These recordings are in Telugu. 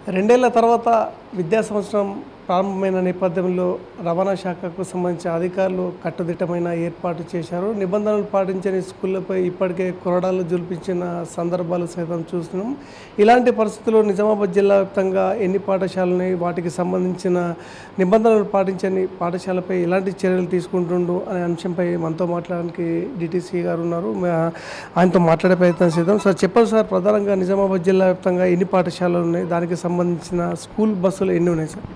రెండేళ్ల తర్వాత విద్యా సంవత్సరం ప్రారంభమైన నేపథ్యంలో రవాణా శాఖకు సంబంధించిన అధికారులు కట్టుదిట్టమైన ఏర్పాటు చేశారు నిబంధనలు పాటించని స్కూళ్లపై ఇప్పటికే కొరడాలు జుల్పించిన సందర్భాలు సైతం చూస్తున్నాం ఇలాంటి పరిస్థితుల్లో నిజామాబాద్ జిల్లా వ్యాప్తంగా ఎన్ని పాఠశాలలు ఉన్నాయి వాటికి సంబంధించిన నిబంధనలు పాటించని పాఠశాలపై ఎలాంటి చర్యలు తీసుకుంటుండు అనే అంశంపై మనతో మాట్లాడడానికి డిటీసీ గారు ఉన్నారు మే- ఆయనతో మాట్లాడే ప్రయత్నం చేద్దాం సార్ చెప్పండి సార్ ప్రధానంగా నిజామాబాద్ జిల్లా వ్యాప్తంగా ఎన్ని పాఠశాలలు ఉన్నాయి దానికి సంబంధించిన స్కూల్ బస్సులు ఎన్ని ఉన్నాయి సార్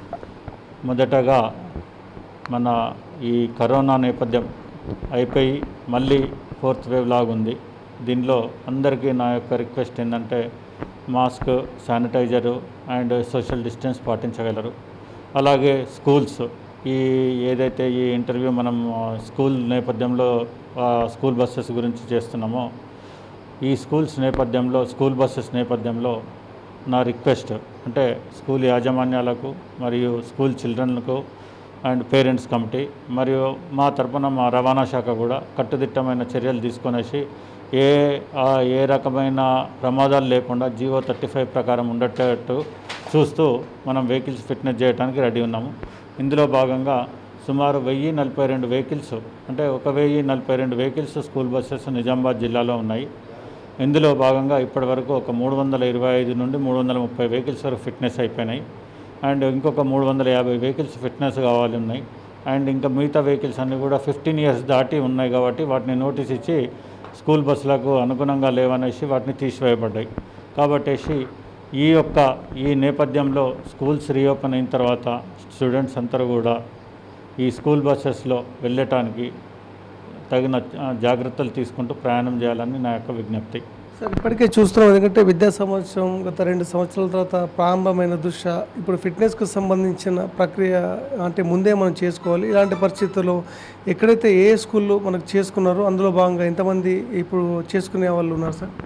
మొదటగా మన ఈ కరోనా నేపథ్యం అయిపోయి మళ్ళీ ఫోర్త్ వేవ్ లాగుంది దీనిలో అందరికీ నా యొక్క రిక్వెస్ట్ ఏంటంటే mask sanitiser and social distance పాటించగలరు అలాగే స్కూల్స్ ఈ ఏదైతే ఈ ఇంటర్వ్యూ మనం ఆ, స్కూల్ నేపథ్యంలో ఆ, స్కూల్ బస్సెస్ గురించి చేస్తున్నామో ఈ స్కూల్స్ నేపథ్యంలో స్కూల్ బస్సెస్ నేపథ్యంలో నా రిక్వెస్ట్ అంటే స్కూల్ యాజమాన్యాలకు మరియు స్కూల్ చిల్డ్రన్లకు అండ్ పేరెంట్స్ కమిటీ మరియు మా తరపున మా రవాణా శాఖ కూడా కట్టుదిట్టమైన చర్యలు తీసుకొనేసి ఏ ఆ, ఏ రకమైన ప్రమాదాలు లేకుండా జీవో థర్టీ ఫైవ్ ప్రకారం ఉండేటట్టు చూస్తూ మనం వెహికల్స్ ఫిట్నెస్ చేయడానికి రెడీ ఉన్నాము ఇందులో భాగంగా సుమారు వెయ్యి నలభై రెండు వెహికల్స్ అంటే ఒక వెయ్యి నలభై రెండు వెహికల్స్ స్కూల్ బస్సెస్ నిజామాబాద్ జిల్లాలో ఉన్నాయి ఇందులో భాగంగా ఇప్పటివరకు ఒక మూడు వందల ఇరవై ఐదు నుండి మూడు వందల ముప్పై వెహికల్స్ వరకు ఫిట్నెస్ అయిపోయినాయి అండ్ ఇంకొక మూడు వందల యాభై వెహికల్స్ ఫిట్నెస్ కావాలి ఉన్నాయి అండ్ ఇంకా మిగతా వెహికల్స్ అన్నీ కూడా ఫిఫ్టీన్ ఇయర్స్ దాటి ఉన్నాయి కాబట్టి వాటిని నోటీస్ ఇచ్చి స్కూల్ బస్సులకు అనుగుణంగా లేవనేసి వాటిని తీసివేయబడ్డాయి కాబట్టేసి ఈ యొక్క ఈ నేపథ్యంలో స్కూల్స్ రీఓపెన్ అయిన తర్వాత స్టూడెంట్స్ అందరూ కూడా ఈ స్కూల్ బస్సెస్లో వెళ్ళటానికి తగిన ఆ, జాగ్రత్తలు తీసుకుంటూ ప్రయాణం చేయాలని నా యొక్క విజ్ఞప్తి సార్ ఇప్పటికే చూస్తున్నాం ఎందుకంటే విద్యా సంవత్సరం గత రెండు సంవత్సరాల తర్వాత ప్రారంభమైన దృష్ట్యా ఇప్పుడు ఫిట్నెస్కు సంబంధించిన ప్రక్రియ అంటే ముందే మనం చేసుకోవాలి ఇలాంటి పరిస్థితుల్లో ఎక్కడైతే ఏ స్కూల్లో మనకు చేసుకున్నారో అందులో భాగంగా ఎంతమంది ఇప్పుడు చేసుకునే వాళ్ళు ఉన్నారు సార్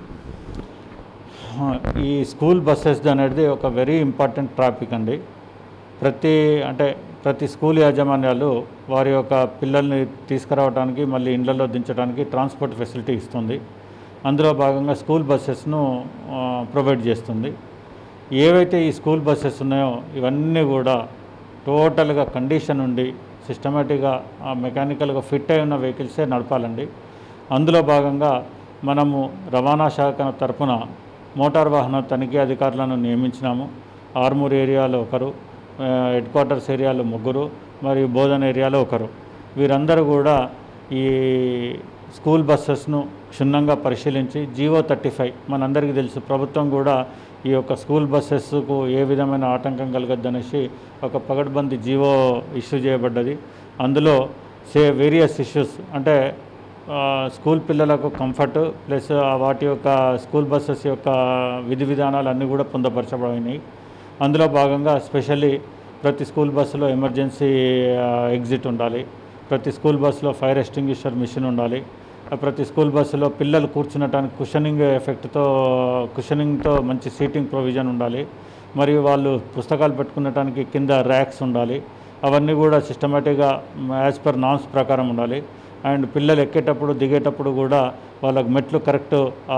ఆ, ఈ స్కూల్ బస్సెస్ అనేది ఒక వెరీ ఇంపార్టెంట్ టాపిక్ అండి ప్రతి అంటే ప్రతి స్కూల్ యాజమాన్యాలు వారి యొక్క పిల్లల్ని తీసుకురావడానికి మళ్ళీ ఇండ్లలో దించడానికి ట్రాన్స్పోర్ట్ ఫెసిలిటీ ఇస్తుంది అందులో భాగంగా స్కూల్ బస్సెస్ను ఆ, ప్రొవైడ్ చేస్తుంది ఏవైతే ఈ స్కూల్ బస్సెస్ ఉన్నాయో ఇవన్నీ కూడా టోటల్గా కండిషన్ ఉండి సిస్టమేటిక్గా మెకానికల్గా ఫిట్ అయి ఉన్న వెహికల్సే నడపాలండి అందులో భాగంగా మనము రవాణా శాఖ తరపున మోటార్ వాహన తనిఖీ అధికారులను నియమించినాము ఆర్మూర్ ఏరియాలో ఒకరు ఆ, హెడ్ క్వార్టర్స్ ఏరియాలో ముగ్గురు మరియు బోధన ఏరియాలో ఒకరు వీరందరూ కూడా ఈ స్కూల్ బస్సెస్ను క్షుణ్ణంగా పరిశీలించి జీవో థర్టీ ఫైవ్ మనందరికీ తెలుసు ప్రభుత్వం కూడా ఈ యొక్క స్కూల్ బస్సెస్కు ఏ విధమైన ఆటంకం కలగద్దనేసి ఒక పగడ్బందీ జీవో ఇష్యూ చేయబడ్డది అందులో సే వేరియస్ ఇష్యూస్ అంటే ఆ, స్కూల్ పిల్లలకు కంఫర్ట్ ప్లస్ ఆ వాటి యొక్క స్కూల్ బస్సెస్ యొక్క విధి విధానాలు అన్నీ కూడా పొందపరచబడినాయి అందులో భాగంగా స్పెషల్లీ ప్రతి స్కూల్ బస్సులో ఎమర్జెన్సీ ఆ, ఎగ్జిట్ ఉండాలి ప్రతి స్కూల్ బస్సులో ఫైర్ ఎస్టింగ్విషర్ మిషన్ ఉండాలి ఆ, ప్రతి స్కూల్ బస్సులో పిల్లలు కూర్చునటానికి కుషనింగ్ ఎఫెక్ట్తో కుషనింగ్తో మంచి సీటింగ్ ప్రొవిజన్ ఉండాలి మరియు వాళ్ళు పుస్తకాలు పెట్టుకునటానికి కింద ర్యాక్స్ ఉండాలి అవన్నీ కూడా సిస్టమేటిక్గా యాజ్ పర్ నామ్స్ ప్రకారం ఉండాలి అండ్ పిల్లలు ఎక్కేటప్పుడు దిగేటప్పుడు కూడా వాళ్ళకి మెట్లు కరెక్ట్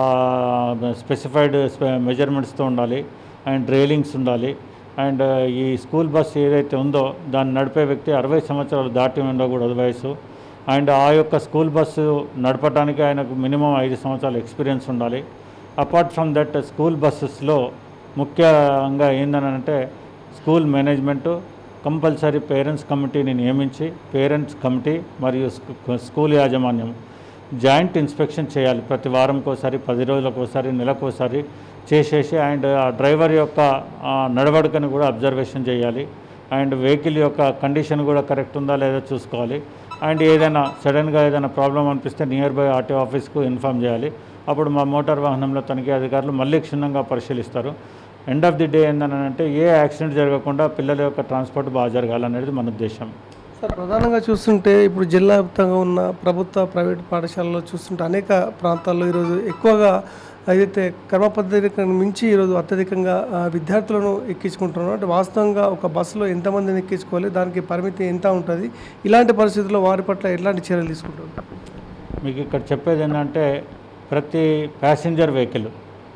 స్పెసిఫైడ్ మెజర్మెంట్స్తో ఉండాలి అండ్ రైలింగ్స్ ఉండాలి అండ్ ఈ స్కూల్ బస్ ఏదైతే ఉందో దాన్ని నడిపే వ్యక్తి అరవై సంవత్సరాలు దాటి ఉండకూడదు వయసు అండ్ ఆ యొక్క స్కూల్ బస్సు నడపడానికి ఆయనకు మినిమం ఐదు సంవత్సరాల ఎక్స్పీరియన్స్ ఉండాలి అపార్ట్ ఫ్రమ్ దట్ స్కూల్ బస్సెస్లో ముఖ్యంగా ఏంటనంటే స్కూల్ మేనేజ్మెంటు కంపల్సరీ పేరెంట్స్ కమిటీని నియమించి పేరెంట్స్ కమిటీ మరియు స్కూ- స్కూల్ యాజమాన్యం జాయింట్ ఇన్స్పెక్షన్ చేయాలి ప్రతి వారంకోసారి పది రోజులకోసారి నెలకోసారి చేసేసి అండ్ ఆ డ్రైవర్ యొక్క ఆ, నడవడికను కూడా అబ్జర్వేషన్ చేయాలి అండ్ వెహికల్ యొక్క కండిషన్ కూడా కరెక్ట్ ఉందా లేదా చూసుకోవాలి అండ్ ఏదైనా సడన్గా ఏదైనా ప్రాబ్లం అనిపిస్తే నియర్ బై ఆర్టీ ఆఫీస్కు ఇన్ఫామ్ చేయాలి అప్పుడు మా మోటార్ వాహనంలో తనిఖీ అధికారులు మళ్ళీ క్షుణ్ణంగా పరిశీలిస్తారు ఎండ్ ఆఫ్ ది డే ఏంటంటే ఏ యాక్సిడెంట్ జరగకుండా పిల్లల యొక్క ట్రాన్స్పోర్ట్ బాగా జరగాలనేది మన ఉద్దేశం సార్ ప్రధానంగా చూస్తుంటే ఇప్పుడు జిల్లా వ్యాప్తంగా ఉన్న ప్రభుత్వ ప్రైవేట్ పాఠశాలలో చూస్తుంటే అనేక ప్రాంతాల్లో ఈరోజు ఎక్కువగా ఏదైతే కర్మ పద్ధతికి మించి ఈరోజు అత్యధికంగా ఆ, విద్యార్థులను ఎక్కించుకుంటున్నారు అంటే వాస్తవంగా ఒక బస్సులో ఎంతమందిని ఎక్కించుకోవాలి దానికి పరిమితి ఎంత ఉంటుంది ఇలాంటి పరిస్థితుల్లో వారి పట్ల ఎలాంటి చర్యలు తీసుకుంటారు మీకు ఇక్కడ చెప్పేది ఏంటంటే ప్రతి ప్యాసింజర్ వెహికల్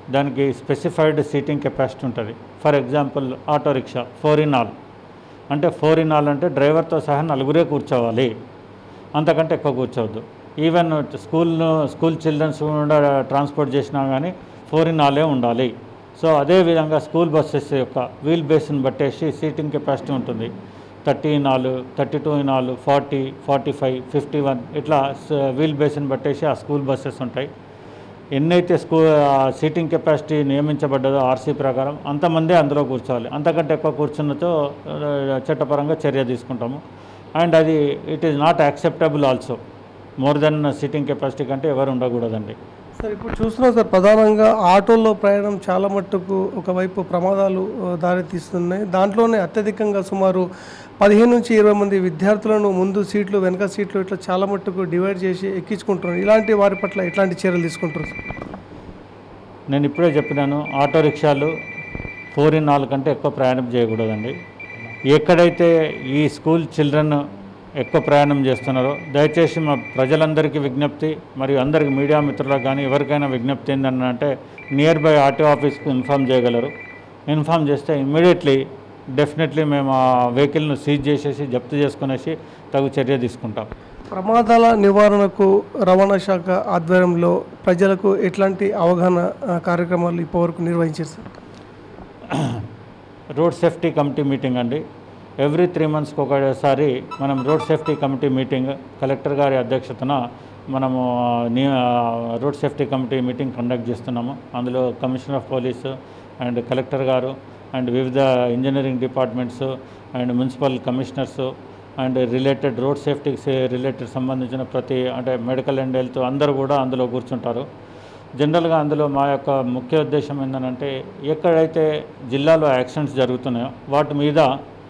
దానికి స్పెసిఫైడ్ సీటింగ్ కెపాసిటీ ఉంటుంది for example auto rickshaw four in all అంటే ఫోర్ ఇన్ ఆల్ అంటే డ్రైవర్తో సహా నలుగురే కూర్చోవాలి అంతకంటే ఎక్కువ కూర్చోవద్దు ఈవెన్ స్కూల్ స్కూల్ చిల్డ్రన్స్ కూడా ట్రాన్స్పోర్ట్ చేసినా కానీ ఫోర్ ఇన్ ఆలే ఉండాలి సో అదే విధంగా స్కూల్ బస్సెస్ యొక్క వీల్ బేస్ని బట్టేసి సీటింగ్ కెపాసిటీ ఉంటుంది థర్టీ ఇనాలు థర్టీ టూ ఇనాలు forty forty five fifty one ఇట్లా వీల్ బేస్ని బట్టేసి ఆ స్కూల్ బస్సెస్ ఉంటాయి ఎన్నైతే స్కూ సీటింగ్ కెపాసిటీ నియమించబడ్డదో ఆర్సీ ప్రకారం అంతమందే అందులో కూర్చోవాలి అంతకంటే ఎక్కువ కూర్చున్నతో ఆ, చట్టపరంగా చర్య తీసుకుంటాము అండ్ అది it is not acceptable also more than seating capacity కంటే ఎవరు ఉండకూడదండి సార్ ఇప్పుడు చూస్తున్నాం సార్ ప్రధానంగా ఆటోల్లో ప్రయాణం చాలా మట్టుకు ఒకవైపు ప్రమాదాలు ఆ, దారితీస్తున్నాయి దాంట్లోనే అత్యధికంగా సుమారు పదిహేను నుంచి ఇరవై మంది విద్యార్థులను ముందు సీట్లు వెనక సీట్లు ఇట్లా చాలా మట్టుకు డివైడ్ చేసి ఎక్కించుకుంటున్నారు ఇలాంటి వారి పట్ల ఎట్లాంటి చర్యలు తీసుకుంటారు సార్ నేను ఇప్పుడే చెప్పినాను ఆటో రిక్షాలు ఫోర్ ఇన్ నాలుగు కంటే ఎక్కువ ప్రయాణం చేయకూడదండి ఎక్కడైతే ఈ స్కూల్ చిల్డ్రన్ ఎక్కువ ప్రయాణం చేస్తున్నారో దయచేసి మా ప్రజలందరికీ విజ్ఞప్తి మరియు అందరికి మీడియా మిత్రులకు కానీ ఎవరికైనా విజ్ఞప్తి ఏంటంటే నియర్ బై ఆర్టీఓ ఆఫీస్కి ఇన్ఫామ్ చేయగలరు ఇన్ఫామ్ చేస్తే ఇమ్మీడియట్లీ డెఫినెట్లీ మేము ఆ వెహికల్ను సీజ్ చేసేసి జప్తు చేసుకునేసి తగు చర్య తీసుకుంటాం ప్రమాదాల నివారణకు రవాణా శాఖ ఆధ్వర్యంలో ప్రజలకు ఎట్లాంటి అవగాహన ఆ, కార్యక్రమాలు ఇప్పటివరకు నిర్వహించారు sir road safety committee meeting అండి ఎవ్రీ త్రీ మంత్స్కి ఒకసారి మనం road safety committee meeting collector గారి అధ్యక్షతన మనము నీ road safety committee meeting conduct చేస్తున్నాము అందులో commissioner of police and collector గారు అండ్ వివిధ engineering departments and municipal commissioners and related road సేఫ్టీకి రిలేటెడ్ సంబంధించిన ప్రతి అంటే మెడికల్ అండ్ హెల్త్ అందరూ కూడా అందులో కూర్చుంటారు జనరల్గా అందులో మా యొక్క ముఖ్య ఉద్దేశం ఏంటంటే ఎక్కడైతే జిల్లాలో యాక్సిడెంట్స్ జరుగుతున్నాయో వాటి మీద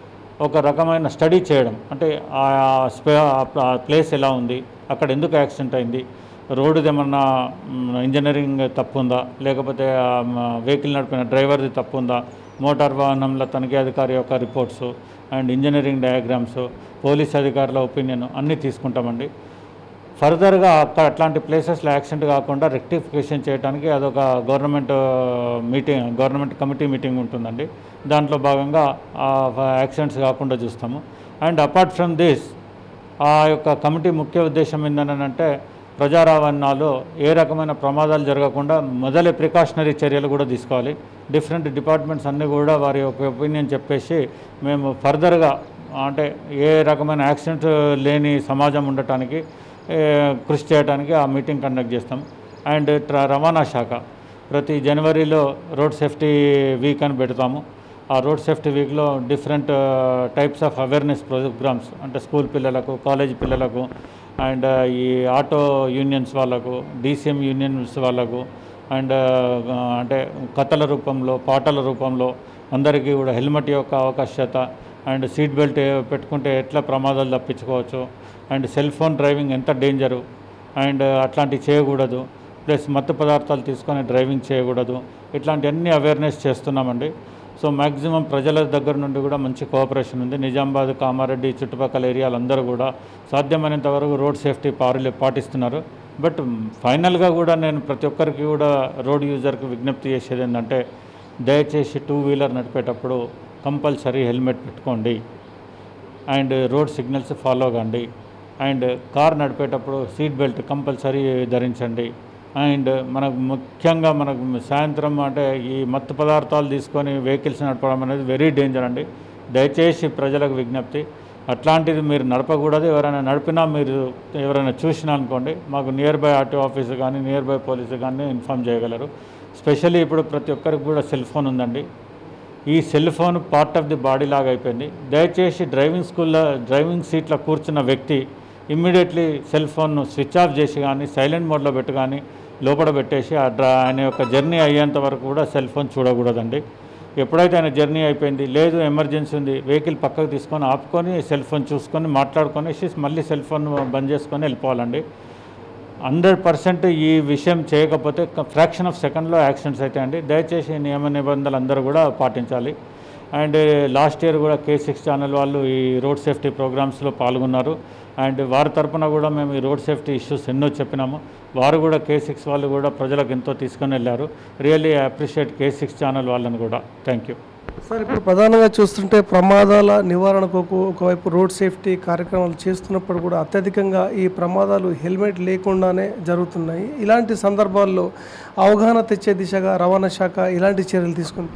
ఒక రకమైన స్టడీ చేయడం అంటే ఆ స్పే ఆ ప్లేస్ ఎలా ఉంది అక్కడ ఎందుకు యాక్సిడెంట్ అయింది రోడ్డుది ఏమన్నా మ్, ఇంజనీరింగ్ తప్పు ఉందా లేకపోతే ఆ, మ, వెహికల్ నడిపిన డ్రైవర్ది తప్పు ఉందా మోటార్ వాహనంల తనిఖీ అధికారి యొక్క reports and engineering diagrams police అధికారుల ఒపీనియన్ అన్నీ తీసుకుంటామండి ఫర్దర్గా అక్కడ అట్లాంటి ప్లేసెస్లో యాక్సిడెంట్ కాకుండా రెక్టిఫికేషన్ చేయడానికి అదొక government meeting government committee meeting ఉంటుందండి దాంట్లో భాగంగా ఆ యాక్సిడెంట్స్ కాకుండా చూస్తాము అండ్ అపార్ట్ ఫ్రమ్ దిస్ ఆ యొక్క కమిటీ ముఖ్య ఉద్దేశం ఏంటంటే ప్రజా రవాణాలో ఏ రకమైన ప్రమాదాలు జరగకుండా మొదలే ప్రికాషనరీ చర్యలు కూడా తీసుకోవాలి డిఫరెంట్ డిపార్ట్మెంట్స్ అన్నీ కూడా వారి యొక్క ఒపీనియన్ చెప్పేసి మేము ఫర్దర్గా అంటే ఏ రకమైన యాక్సిడెంట్ లేని సమాజం ఉండటానికి ఏ, కృషి చేయడానికి ఆ మీటింగ్ కండక్ట్ చేస్తాం అండ్ ట్ర రవాణా శాఖ ప్రతి జనవరిలో రోడ్ సేఫ్టీ వీక్ అని పెడతాము ఆ రోడ్ సేఫ్టీ వీక్లో different types of awareness programmes అంటే స్కూల్ పిల్లలకు కాలేజ్ పిల్లలకు అండ్ ఈ ఆటో యూనియన్స్ వాళ్ళకు డీసీఎం యూనియన్స్ వాళ్ళకు అండ్ అంటే కథల రూపంలో పాటల రూపంలో అందరికీ కూడా హెల్మెట్ యొక్క అవకాశత అండ్ సీట్ బెల్ట్ పెట్టుకుంటే ఎట్లా ప్రమాదాలు తప్పించుకోవచ్చు అండ్ సెల్ ఫోన్ డ్రైవింగ్ ఎంత డేంజరు అండ్ అట్లాంటివి చేయకూడదు ప్లస్ మత్తు పదార్థాలు తీసుకొని డ్రైవింగ్ చేయకూడదు ఇట్లాంటి అన్ని అవేర్నెస్ చేస్తున్నామండి సో మ్యాక్సిమం ప్రజల దగ్గర నుండి కూడా మంచి కోఆపరేషన్ ఉంది నిజామాబాద్ కామారెడ్డి చుట్టుపక్కల ఏరియాలందరూ కూడా సాధ్యమైనంత వరకు రోడ్ సేఫ్టీ పారులు పాటిస్తున్నారు బట్ ఫైనల్గా కూడా నేను ప్రతి ఒక్కరికి కూడా రోడ్ యూజర్కి విజ్ఞప్తి చేసేది ఏంటంటే దయచేసి టూ వీలర్ నడిపేటప్పుడు కంపల్సరీ హెల్మెట్ పెట్టుకోండి అండ్ రోడ్ సిగ్నల్స్ ఫాలో కండి అండ్ కార్ నడిపేటప్పుడు సీట్ బెల్ట్ కంపల్సరీ ధరించండి అండ్ మనకు ముఖ్యంగా మనకు సాయంత్రం అంటే ఈ మత్తు పదార్థాలు తీసుకొని వెహికల్స్ నడపడం అనేది వెరీ డేంజర్ అండి దయచేసి ప్రజలకు విజ్ఞప్తి అట్లాంటిది మీరు నడపకూడదు ఎవరైనా నడిపినా మీరు ఎవరైనా చూసినా అనుకోండి మాకు నియర్ బై ఆర్టీఓ ఆఫీస్ కానీ నియర్ బై పోలీసు కానీ ఇన్ఫామ్ చేయగలరు స్పెషల్లీ ఇప్పుడు ప్రతి ఒక్కరికి కూడా సెల్ ఫోన్ ఉందండి ఈ cell phone part of the body లాగా అయిపోయింది దయచేసి డ్రైవింగ్ స్కూల్లో డ్రైవింగ్ సీట్లో కూర్చున్న వ్యక్తి ఇమ్మీడియట్లీ సెల్ ఫోన్ను స్విచ్ ఆఫ్ చేసి కానీ సైలెంట్ మోడ్లో పెట్టి కానీ లోపల పెట్టేసి ఆ డ్రా ఆయన యొక్క జర్నీ అయ్యేంత వరకు కూడా సెల్ ఫోన్ చూడకూడదండి ఎప్పుడైతే ఆయన జర్నీ అయిపోయింది లేదు ఎమర్జెన్సీ ఉంది వెహికల్ పక్కకు తీసుకొని ఆపుకొని సెల్ ఫోన్ చూసుకొని మాట్లాడుకొని మళ్ళీ సెల్ ఫోన్ బంద్ చేసుకొని వెళ్ళిపోవాలండి హండ్రెడ్ పర్సెంట్ ఈ విషయం చేయకపోతే ఫ్రాక్షన్ ఆఫ్ సెకండ్లో యాక్సిడెంట్స్ అవుతాయండి దయచేసి ఈ నియమ నిబంధనలు అందరూ కూడా పాటించాలి అండ్ లాస్ట్ ఇయర్ కూడా కే సిక్స్ ఛానల్ వాళ్ళు ఈ రోడ్ సేఫ్టీ ప్రోగ్రామ్స్లో పాల్గొన్నారు అండ్ వారి తరపున కూడా మేము ఈ రోడ్ సేఫ్టీ ఇష్యూస్ ఎన్నో చెప్పినాము వారు కూడా కే సిక్స్ వాళ్ళు కూడా ప్రజలకు ఎంతో తీసుకొని వెళ్ళారు really appreciate K six channel వాళ్ళని కూడా థ్యాంక్ యూ సార్ ఇప్పుడు ప్రధానంగా చూస్తుంటే ప్రమాదాల నివారణకు ఒక- ఒకవైపు రోడ్ సేఫ్టీ కార్యక్రమాలు చేస్తున్నప్పుడు కూడా అత్యధికంగా ఈ ప్రమాదాలు హెల్మెట్ లేకుండానే జరుగుతున్నాయి ఇలాంటి సందర్భాల్లో అవగాహన తెచ్చే దిశగా రవాణా శాఖ ఇలాంటి చర్యలు తీసుకుంది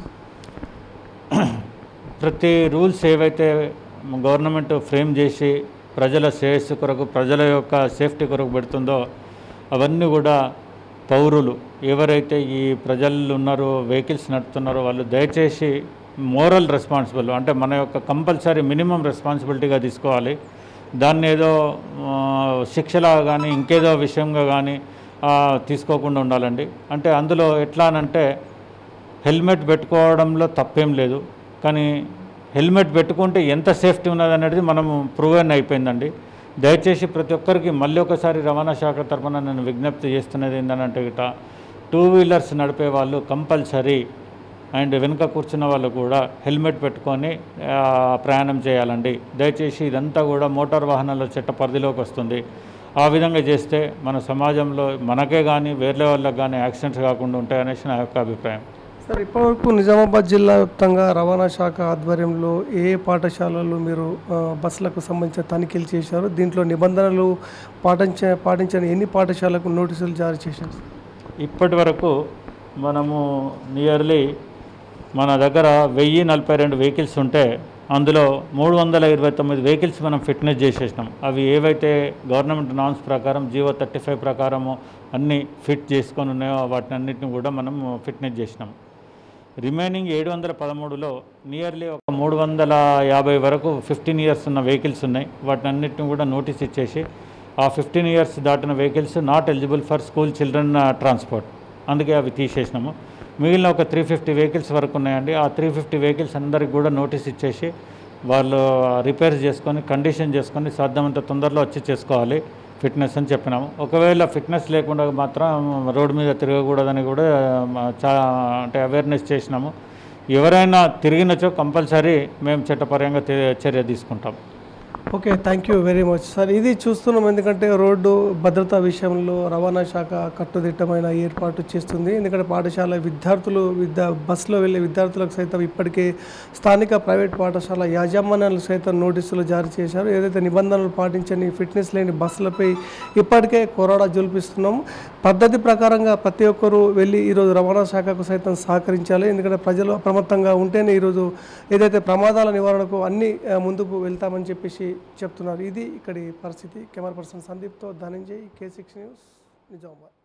ప్రతి రూల్స్ ఏవైతే గవర్నమెంట్ ఫ్రేమ్ చేసి ప్రజల శ్రేయస్సు కొరకు ప్రజల యొక్క సేఫ్టీ కొరకు పెడుతుందో అవన్నీ కూడా పౌరులు ఎవరైతే ఈ ప్రజలు ఉన్నారో వెహికల్స్ నడుపుతున్నారో వాళ్ళు దయచేసి మోరల్ రెస్పాన్సిబుల్ అంటే మన యొక్క కంపల్సరీ మినిమం రెస్పాన్సిబిలిటీగా తీసుకోవాలి దాన్ని ఏదో ఆ, శిక్షలా కానీ ఇంకేదో విషయంగా కానీ ఆ, తీసుకోకుండా ఉండాలండి అంటే అందులో ఎట్లా అనంటే హెల్మెట్ పెట్టుకోవడంలో తప్పేం లేదు కానీ హెల్మెట్ పెట్టుకుంటే ఎంత సేఫ్టీ ఉన్నది అనేది మనం ప్రూవెన్ అయిపోయిందండి దయచేసి ప్రతి ఒక్కరికి మళ్ళీ ఒకసారి రవాణా శాఖ తరఫున నేను విజ్ఞప్తి చేస్తున్నది ఏంటంటే గిట టూ వీలర్స్ నడిపే వాళ్ళు కంపల్సరీ అండ్ వెనుక కూర్చున్న వాళ్ళు కూడా హెల్మెట్ పెట్టుకొని ఆ, ప్రయాణం చేయాలండి దయచేసి ఇదంతా కూడా మోటార్ వాహనాల చట్ట పరిధిలోకి వస్తుంది ఆ విధంగా చేస్తే మన సమాజంలో మనకే కానీ వేరే వాళ్ళకి కానీ యాక్సిడెంట్స్ కాకుండా ఉంటాయనేసి నా యొక్క అభిప్రాయం సార్ ఇప్పటివరకు నిజామాబాద్ జిల్లా వ్యాప్తంగా రవాణా శాఖ ఆధ్వర్యంలో ఏ ఏ పాఠశాలలు మీరు ఆ, బస్సులకు సంబంధించిన తనిఖీలు చేశారు దీంట్లో నిబంధనలు పాటించ పాటించని ఎన్ని పాఠశాలకు నోటీసులు జారీ చేశారు ఇప్పటి వరకు మనము నియర్లీ మన దగ్గర వెయ్యి నలభై రెండు వెహికల్స్ ఉంటే అందులో మూడు వందల ఇరవై తొమ్మిది వెహికల్స్ మనం ఫిట్నెస్ చేసేసినాం అవి ఏవైతే గవర్నమెంట్ నామ్స్ ప్రకారం జియో థర్టీ ఫైవ్ ప్రకారము అన్నీ ఫిట్ చేసుకొని ఉన్నాయో వాటిని అన్నిటిని కూడా మనం ఫిట్నెస్ చేసినాం రిమైనింగ్ ఏడు వందల పదమూడులో నియర్లీ ఒక మూడు వందల యాభై వరకు ఫిఫ్టీన్ ఇయర్స్ ఉన్న వెహికల్స్ ఉన్నాయి వాటిని అన్నిటిని కూడా నోటీస్ ఇచ్చేసి ఆ ఫిఫ్టీన్ ఇయర్స్ దాటిన vehicles not eligible for school children transport అందుకే అవి తీసేసినాము మిగిలిన ఒక త్రీ ఫిఫ్టీ వెహికల్స్ వరకు ఉన్నాయండి ఆ త్రీ ఫిఫ్టీ వెహికల్స్ అందరికి కూడా నోటీస్ ఇచ్చేసి వాళ్ళు రిపేర్స్ చేసుకొని కండిషన్ చేసుకొని సాధ్యమంత తొందరలో వచ్చి చేసుకోవాలి ఫిట్నెస్ అని చెప్పినాము ఒకవేళ ఫిట్నెస్ లేకుండా మాత్రం రోడ్డు మీద తిరగకూడదని కూడా ఆ, చా అంటే అవేర్నెస్ చేసినాము ఎవరైనా తిరిగినచో కంపల్సరీ మేము చట్టపరంగా తే- చర్య తీసుకుంటాం okay thank you very much sir ఇది చూస్తున్నాం ఎందుకంటే రోడ్డు భద్రతా విషయంలో రవాణా శాఖ కట్టుదిట్టమైన ఏర్పాటు చేస్తుంది ఎందుకంటే పాఠశాల విద్యార్థులు విద్యా బస్సులో వెళ్ళే విద్యార్థులకు సైతం ఇప్పటికే స్థానిక ప్రైవేట్ పాఠశాల యాజమాన్యాలు సైతం నోటీసులు జారీ చేశారు ఏదైతే నిబంధనలు పాటించని ఫిట్నెస్ లేని బస్సులపై ఇప్పటికే కొరడా జొలిపిస్తున్నాం పద్ధతి ప్రకారంగా ప్రతి ఒక్కరూ వెళ్ళి ఈరోజు రవాణా శాఖకు సైతం సహకరించాలి ఎందుకంటే ప్రజలు అప్రమత్తంగా ఉంటేనే ఈరోజు ఏదైతే ప్రమాదాల నివారణకు అన్ని ఆ, ముందుకు వెళ్తామని చెప్పేసి చెప్తున్నారు ఇది ఇక్కడి పరిస్థితి కెమెరా పర్సన్ సందీప్తో Dhananjay K six news Nizamabad